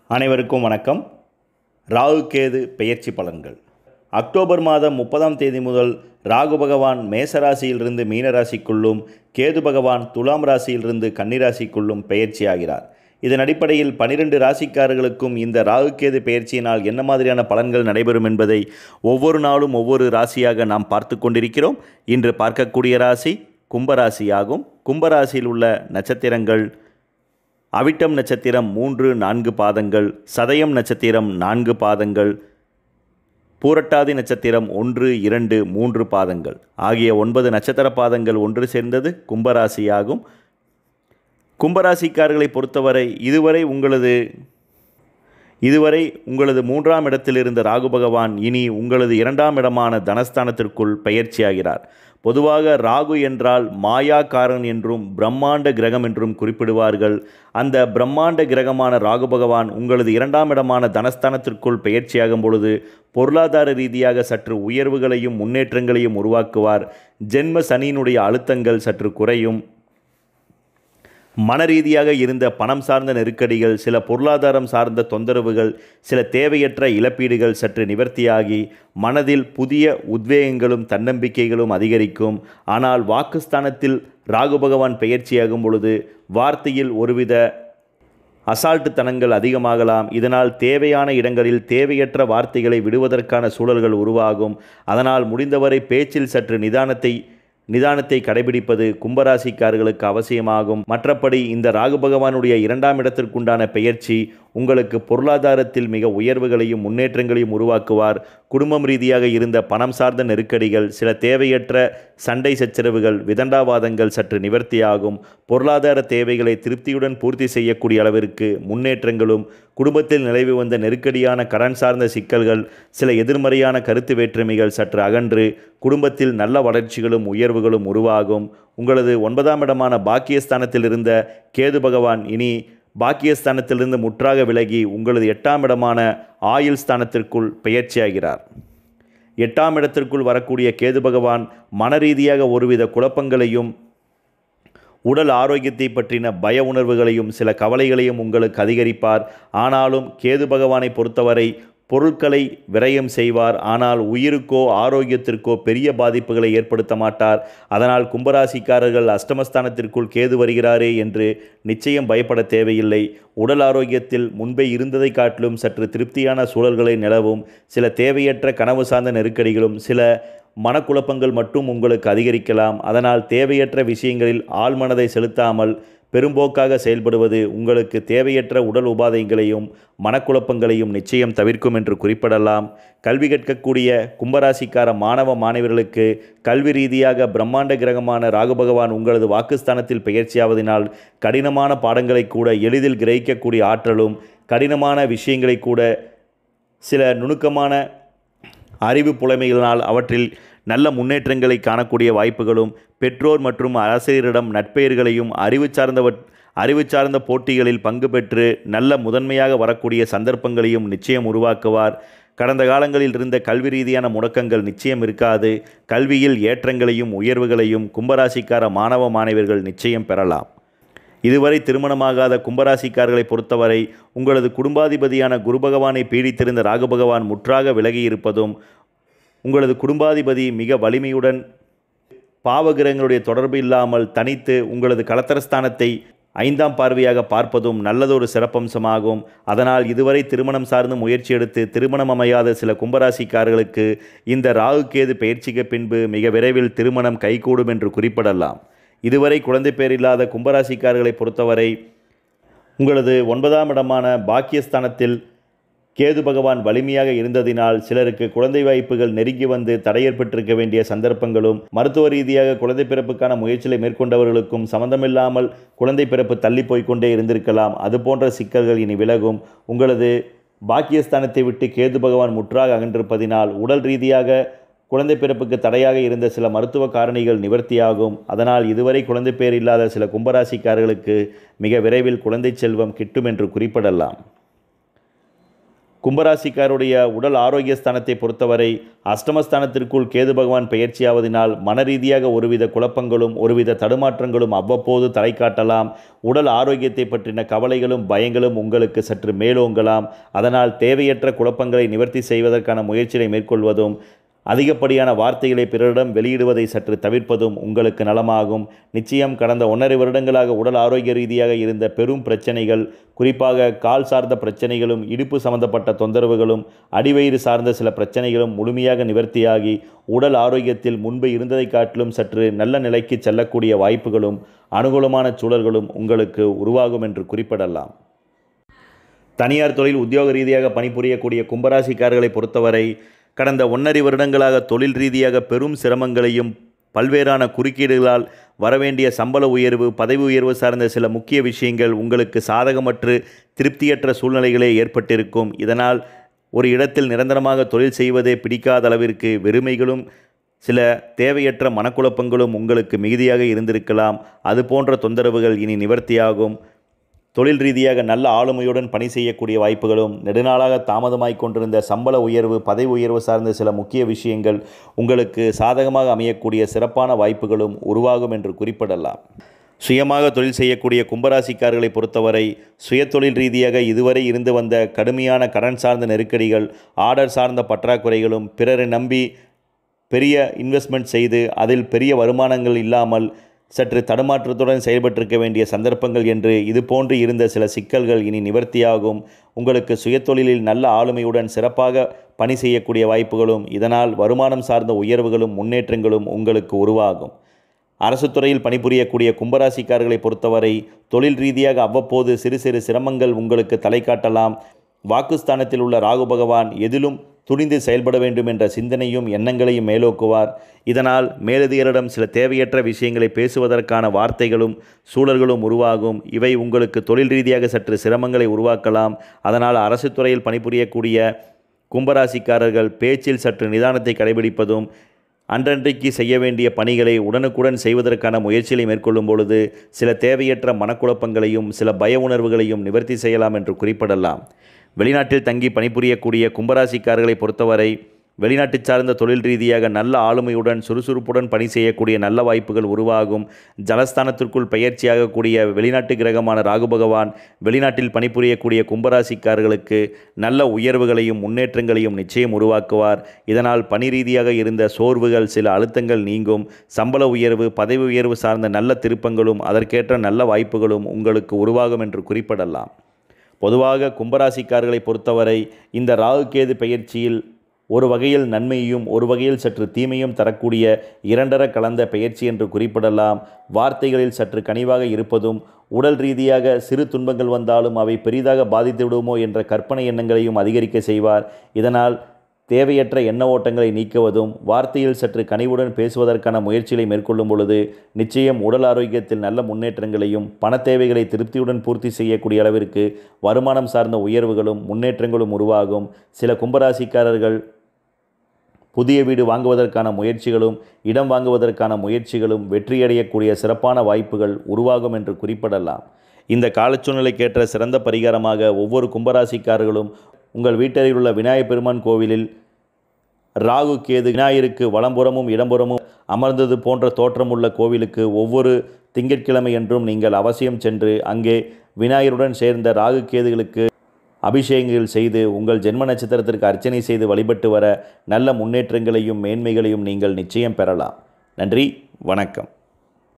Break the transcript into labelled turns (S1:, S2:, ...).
S1: அனைவருக்கும் வணக்கம் ராகு கேது பெயர்ச்சி பலன்கள் அக்டோபர் மாதம் முப்பதாம் தேதி முதல் ராகு பகவான் மேசராசியிலிருந்து மீனராசிக்குள்ளும் கேது பகவான் துலாம் ராசியிலிருந்து கன்னிராசிக்குள்ளும் பெயர்ச்சியாகிறார் இதன் அடிப்படையில் பனிரெண்டு ராசிக்காரர்களுக்கும் இந்த ராகு கேது பெயர்ச்சியினால் என்ன மாதிரியான பலன்கள் நடைபெறும் என்பதை ஒவ்வொரு நாளும் ஒவ்வொரு ராசியாக நாம் பார்த்து கொண்டிருக்கிறோம் இன்று பார்க்கக்கூடிய ராசி கும்பராசியாகும் கும்பராசியில் உள்ள நட்சத்திரங்கள் அவிட்டம் நட்சத்திரம் மூன்று நான்கு பாதங்கள் சதயம் நட்சத்திரம் நான்கு பாதங்கள் பூரட்டாதி நட்சத்திரம் ஒன்று இரண்டு மூன்று பாதங்கள் ஆகிய ஒன்பது நட்சத்திர பாதங்கள் ஒன்று சேர்ந்தது கும்பராசியாகும் கும்பராசிக்காரர்களை பொறுத்தவரை இதுவரை உங்களது இதுவரை உங்களது மூன்றாம் இடத்தில் இருந்த ராகு பகவான் இனி உங்களது இரண்டாம் இடமான தனஸ்தானத்திற்குள் பயிற்சியாகிறார் பொதுவாக ராகு என்றால் மாயாக்காரன் என்றும் பிரம்மாண்ட கிரகம் என்றும் குறிப்பிடுவார்கள் அந்த பிரம்மாண்ட கிரகமான ராகு பகவான் உங்களது இரண்டாம் இடமான தனஸ்தானத்திற்குள் பெயர்ச்சியாகும் பொழுது பொருளாதார ரீதியாக சற்று உயர்வுகளையும் முன்னேற்றங்களையும் உருவாக்குவார் ஜென்ம சனியினுடைய அழுத்தங்கள் சற்று குறையும் மனரீதியாக இருந்த பணம் சார்ந்த நெருக்கடிகள் சில பொருளாதாரம் சார்ந்த தொந்தரவுகள் சில தேவையற்ற இழப்பீடுகள் சற்று நிவர்த்தியாகி மனதில் புதிய உத்வேகங்களும் தன்னம்பிக்கைகளும் அதிகரிக்கும் ஆனால் வாக்குஸ்தானத்தில் ராகு பகவான் பெயர்ச்சியாகும் பொழுது வார்த்தையில் ஒருவித அசால்ட்டுத்தனங்கள் அதிகமாகலாம் இதனால் தேவையான இடங்களில் தேவையற்ற வார்த்தைகளை விடுவதற்கான சூழல்கள் உருவாகும் அதனால் முடிந்தவரை பேச்சில் சற்று நிதானத்தை நிதானத்தை கடைபிடிப்பது கும்பராசிக்காரர்களுக்கு அவசியமாகும் மற்றபடி இந்த ராகு பகவானுடைய இரண்டாம் இடத்திற்குண்டான பெயர்ச்சி உங்களுக்கு பொருளாதாரத்தில் மிக உயர்வுகளையும் முன்னேற்றங்களையும் உருவாக்குவார் குடும்பம் ரீதியாக இருந்த பணம் சார்ந்த நெருக்கடிகள் சில தேவையற்ற சண்டை சச்சரவுகள் விதண்டாவாதங்கள் சற்று நிவர்த்தியாகும் பொருளாதார தேவைகளை திருப்தியுடன் பூர்த்தி செய்யக்கூடிய அளவிற்கு முன்னேற்றங்களும் குடும்பத்தில் நிலவி வந்த நெருக்கடியான கடன் சார்ந்த சிக்கல்கள் சில எதிர்மறையான கருத்து வேற்றுமைகள் சற்று அகன்று குடும்பத்தில் நல்ல வளர்ச்சிகளும் உயர்வுகளும் உருவாகும் உங்களது ஒன்பதாம் இடமான பாக்கியஸ்தானத்தில் இருந்த கேது பகவான் இனி பாக்கியஸ்தானத்திலிருந்து முற்றாக விலகி உங்களது எட்டாம் இடமான ஆயுள் ஸ்தானத்திற்குள் பெயர்ச்சியாகிறார் எட்டாம் இடத்திற்குள் வரக்கூடிய கேது பகவான் மனரீதியாக ஒருவித குழப்பங்களையும் உடல் ஆரோக்கியத்தை பற்றின பய உணர்வுகளையும் சில கவலைகளையும் உங்களுக்கு அதிகரிப்பார் ஆனாலும் கேது பகவானை பொறுத்தவரை பொருட்களை விரயம் செய்வார் ஆனால் உயிருக்கோ ஆரோக்கியத்திற்கோ பெரிய பாதிப்புகளை ஏற்படுத்த மாட்டார் அதனால் கும்பராசிக்காரர்கள் அஷ்டமஸ்தானத்திற்குள் கேது வருகிறாரே என்று நிச்சயம் பயப்பட தேவையில்லை உடல் ஆரோக்கியத்தில் முன்பே இருந்ததை காட்டிலும் சற்று திருப்தியான சூழல்களை நிலவும் சில தேவையற்ற கனவு சார்ந்த நெருக்கடிகளும் சில மனக்குழப்பங்கள் மட்டும் உங்களுக்கு அதிகரிக்கலாம் அதனால் தேவையற்ற விஷயங்களில் ஆழ்மனதை செலுத்தாமல் பெரும்போக்காக செயல்படுவது உங்களுக்கு தேவையற்ற உடல் உபாதைகளையும் மனக்குழப்பங்களையும் நிச்சயம் தவிர்க்கும் என்று குறிப்பிடலாம் கல்வி கற்கக்கூடிய கும்பராசிக்கார மாணவ மாணவர்களுக்கு கல்வி ரீதியாக பிரம்மாண்ட கிரகமான ராகு பகவான் உங்களது வாக்குஸ்தானத்தில் பெயர்ச்சியாவதினால் கடினமான பாடங்களை கூட எளிதில் கிரகிக்கக்கூடிய ஆற்றலும் கடினமான விஷயங்களை கூட சில நுணுக்கமான அறிவு புலமைகளினால் அவற்றில் நல்ல முன்னேற்றங்களை காணக்கூடிய வாய்ப்புகளும் பெற்றோர் மற்றும் ஆசிரியரிடம் நட்பெயர்களையும் அறிவு சார்ந்தவற் அறிவு சார்ந்த போட்டிகளில் பங்கு பெற்று நல்ல முதன்மையாக வரக்கூடிய சந்தர்ப்பங்களையும் நிச்சயம் உருவாக்குவார் கடந்த காலங்களில் இருந்த கல்வி ரீதியான முடக்கங்கள் நிச்சயம் இருக்காது கல்வியில் ஏற்றங்களையும் உயர்வுகளையும் கும்பராசிக்கார மாணவ மாணவர்கள் நிச்சயம் பெறலாம் இதுவரை திருமணமாகாத கும்பராசிக்காரர்களை பொறுத்தவரை உங்களது குடும்பாதிபதியான குரு பகவானை பீடித்திருந்த ராகு பகவான் முற்றாக விலகி இருப்பதும் உங்களது குடும்பாதிபதி மிக வலிமையுடன் பாவகிரகங்களுடைய தொடர்பு இல்லாமல் தனித்து உங்களது கலத்தரஸ்தானத்தை ஐந்தாம் பார்வையாக பார்ப்பதும் நல்லதொரு சிறப்பம்சமாகும் அதனால் இதுவரை திருமணம் சார்ந்து முயற்சி எடுத்து திருமணம் அமையாத சில கும்பராசிக்காரர்களுக்கு இந்த ராகு கேது பயிற்சிக்கு பின்பு மிக விரைவில் திருமணம் கைகூடும் என்று குறிப்பிடலாம் இதுவரை குழந்தை பேர் இல்லாத கும்பராசிக்காரர்களை பொறுத்தவரை உங்களது ஒன்பதாம் இடமான பாக்கியஸ்தானத்தில் கேது பகவான் வலிமையாக இருந்ததினால் சிலருக்கு குழந்தை வாய்ப்புகள் நெருங்கி வந்து தடை ஏற்பட்டிருக்க வேண்டிய சந்தர்ப்பங்களும் மருத்துவ ரீதியாக குழந்தை பிறப்புக்கான முயற்சிகளை மேற்கொண்டவர்களுக்கும் சம்பந்தமில்லாமல் குழந்தை பிறப்பு தள்ளி போய்க்கொண்டே இருந்திருக்கலாம் அதுபோன்ற சிக்கல்கள் இனி விலகும் உங்களது பாக்கியஸ்தானத்தை விட்டு கேது பகவான் முற்றாக அகன்றிருப்பதினால் உடல் ரீதியாக குழந்தை பிறப்புக்கு தடையாக இருந்த சில மருத்துவ காரணிகள் நிவர்த்தியாகும் அதனால் இதுவரை குழந்தை பேர் இல்லாத சில கும்பராசிக்காரர்களுக்கு மிக விரைவில் குழந்தை செல்வம் கிட்டும் என்று குறிப்பிடலாம் கும்பராசிக்காருடைய உடல் ஆரோக்கிய ஸ்தானத்தை பொறுத்தவரை அஷ்டமஸ்தானத்திற்குள் கேது பகவான் பெயர்ச்சியாவதினால் மன ரீதியாக ஒருவித குழப்பங்களும் ஒருவித தடுமாற்றங்களும் அவ்வப்போது தலை காட்டலாம் உடல் ஆரோக்கியத்தை பற்றின கவலைகளும் பயங்களும் உங்களுக்கு சற்று மேலோங்கலாம் அதனால் தேவையற்ற குழப்பங்களை நிவர்த்தி செய்வதற்கான முயற்சிகளை மேற்கொள்வதும் அதிகப்படியான வார்த்தைகளை பிறரிடம் வெளியிடுவதை சற்று தவிர்ப்பதும் உங்களுக்கு நலமாகும் நிச்சயம் கடந்த ஒன்றரை வருடங்களாக உடல் ஆரோக்கிய ரீதியாக இருந்த பெரும் பிரச்சனைகள் குறிப்பாக கால் சார்ந்த பிரச்சனைகளும் இடுப்பு சம்பந்தப்பட்ட தொந்தரவுகளும் அடிவயிறு சார்ந்த சில பிரச்சனைகளும் முழுமையாக நிவர்த்தியாகி உடல் ஆரோக்கியத்தில் முன்பு இருந்ததை காட்டிலும் சற்று நல்ல நிலைக்கு செல்லக்கூடிய வாய்ப்புகளும் அனுகூலமான சூழல்களும் உங்களுக்கு உருவாகும் என்று குறிப்பிடலாம் தனியார் தொழில் உத்தியோக ரீதியாக பணிபுரியக்கூடிய கும்பராசிக்காரர்களை பொறுத்தவரை கடந்த ஒன்றரை வருடங்களாக தொழில் ரீதியாக பெரும் சிரமங்களையும் பல்வேறான குறுக்கீடுகளால் வரவேண்டிய சம்பள உயர்வு பதவி உயர்வு சார்ந்த சில முக்கிய விஷயங்கள் உங்களுக்கு சாதகமற்று திருப்தியற்ற சூழ்நிலைகளே ஏற்பட்டிருக்கும் இதனால் ஒரு இடத்தில் நிரந்தரமாக தொழில் செய்வதே பிடிக்காத அளவிற்கு வெறுமைகளும் சில தேவையற்ற மனக்குழப்பங்களும் உங்களுக்கு மிகுதியாக இருந்திருக்கலாம் அது போன்ற தொந்தரவுகள் இனி நிவர்த்தியாகும் தொழில் ரீதியாக நல்ல ஆளுமையுடன் பணி செய்யக்கூடிய வாய்ப்புகளும் நெடுநாளாக தாமதமாய் கொண்டிருந்த சம்பள உயர்வு பதவி உயர்வு சார்ந்த சில முக்கிய விஷயங்கள் உங்களுக்கு சாதகமாக அமையக்கூடிய சிறப்பான வாய்ப்புகளும் உருவாகும் என்று குறிப்பிடலாம் சுயமாக தொழில் செய்யக்கூடிய கும்பராசிக்காரர்களை பொறுத்தவரை சுயதொழில் ரீதியாக இதுவரை இருந்து வந்த கடுமையான கடன் சார்ந்த நெருக்கடிகள் ஆர்டர் சார்ந்த பற்றாக்குறைகளும் பிறரை நம்பி பெரிய இன்வெஸ்ட்மெண்ட் செய்து அதில் பெரிய வருமானங்கள் இல்லாமல் சற்று தடுமாற்றத்துடன் செயல்பட்டிருக்க வேண்டிய சந்தர்ப்பங்கள் என்று இது போன்று இருந்த சில சிக்கல்கள் இனி நிவர்த்தியாகும் உங்களுக்கு சுயதொழிலில் நல்ல ஆளுமையுடன் சிறப்பாக பணி செய்யக்கூடிய வாய்ப்புகளும் இதனால் வருமானம் சார்ந்த உயர்வுகளும் முன்னேற்றங்களும் உங்களுக்கு உருவாகும் அரசு துறையில் பணிபுரியக்கூடிய கும்பராசிக்காரர்களை பொறுத்தவரை தொழில் ரீதியாக அவ்வப்போது சிறு சிறு சிரமங்கள் உங்களுக்கு தலை காட்டலாம் வாக்குஸ்தானத்தில் உள்ள ராகு பகவான் எதிலும் துணிந்து செயல்பட வேண்டும் என்ற சிந்தனையும் எண்ணங்களையும் மேலோக்குவார் இதனால் மேலதிகரிடம் சில தேவையற்ற விஷயங்களை பேசுவதற்கான வார்த்தைகளும் சூழல்களும் உருவாகும் இவை உங்களுக்கு தொழில் ரீதியாக சற்று சிரமங்களை உருவாக்கலாம் அதனால் அரசு துறையில் பணிபுரியக்கூடிய கும்பராசிக்காரர்கள் பேச்சில் சற்று நிதானத்தை கடைபிடிப்பதும் அன்றன்றைக்கு செய்ய வேண்டிய பணிகளை உடனுக்குடன் செய்வதற்கான முயற்சிகளை மேற்கொள்ளும் பொழுது சில தேவையற்ற மனக்குழப்பங்களையும் சில பய உணர்வுகளையும் நிவர்த்தி செய்யலாம் என்று குறிப்பிடலாம் வெளிநாட்டில் தங்கி பணிபுரியக்கூடிய கும்பராசிக்காரர்களை பொறுத்தவரை வெளிநாட்டு சார்ந்த தொழில் ரீதியாக நல்ல ஆளுமையுடன் சுறுசுறுப்புடன் பணி செய்யக்கூடிய நல்ல வாய்ப்புகள் உருவாகும் ஜலஸ்தானத்திற்குள் பயிற்சியாகக்கூடிய வெளிநாட்டு கிரகமான ராகு பகவான் வெளிநாட்டில் பணிபுரியக்கூடிய கும்பராசிக்காரர்களுக்கு நல்ல உயர்வுகளையும் முன்னேற்றங்களையும் நிச்சயம் உருவாக்குவார் இதனால் பணி ரீதியாக இருந்த சோர்வுகள் சில அழுத்தங்கள் நீங்கும் சம்பள உயர்வு பதவி உயர்வு சார்ந்த நல்ல திருப்பங்களும் அதற்கேற்ற நல்ல வாய்ப்புகளும் உங்களுக்கு உருவாகும் என்று குறிப்பிடலாம் பொதுவாக கும்பராசிக்காரர்களை பொறுத்தவரை இந்த ராகு கேது பெயர்ச்சியில் ஒரு வகையில் நன்மையும் ஒரு வகையில் சற்று தீமையும் தரக்கூடிய இரண்டர கலந்த பெயர்ச்சி என்று குறிப்பிடலாம் வார்த்தைகளில் சற்று கனிவாக இருப்பதும் உடல் ரீதியாக சிறு துன்பங்கள் வந்தாலும் அவை பெரிதாக பாதித்து விடுமோ என்ற கற்பனை எண்ணங்களையும் அதிகரிக்க செய்வார் இதனால் தேவையற்ற எண்ண ஓட்டங்களை நீக்குவதும் வார்த்தையில் சற்று கனிவுடன் பேசுவதற்கான முயற்சிகளை மேற்கொள்ளும் பொழுது நிச்சயம் உடல் ஆரோக்கியத்தில் நல்ல முன்னேற்றங்களையும் பண தேவைகளை திருப்தியுடன் பூர்த்தி செய்யக்கூடிய அளவிற்கு வருமானம் சார்ந்த உயர்வுகளும் முன்னேற்றங்களும் உருவாகும் சில கும்பராசிக்காரர்கள் புதிய வீடு வாங்குவதற்கான முயற்சிகளும் இடம் வாங்குவதற்கான முயற்சிகளும் வெற்றியடையக்கூடிய சிறப்பான வாய்ப்புகள் உருவாகும் என்று குறிப்பிடலாம் இந்த காலச்சூழ்நிலைக்கேற்ற சிறந்த பரிகாரமாக ஒவ்வொரு கும்பராசிக்காரர்களும் உங்கள் வீட்டருகில் உள்ள விநாயகப் பெருமான் கோவிலில் ராகு கேது விநாயகருக்கு வலம்புறமும் இடம்புறமும் அமர்ந்தது போன்ற தோற்றமுள்ள கோவிலுக்கு ஒவ்வொரு திங்கட்கிழமை என்றும் நீங்கள் அவசியம் சென்று அங்கே விநாயகருடன் சேர்ந்த ராகு கேதுகளுக்கு அபிஷேகங்கள் செய்து உங்கள் ஜென்ம நட்சத்திரத்திற்கு அர்ச்சனை செய்து வழிபட்டு வர நல்ல முன்னேற்றங்களையும் மேன்மைகளையும் நீங்கள் நிச்சயம் பெறலாம் நன்றி வணக்கம்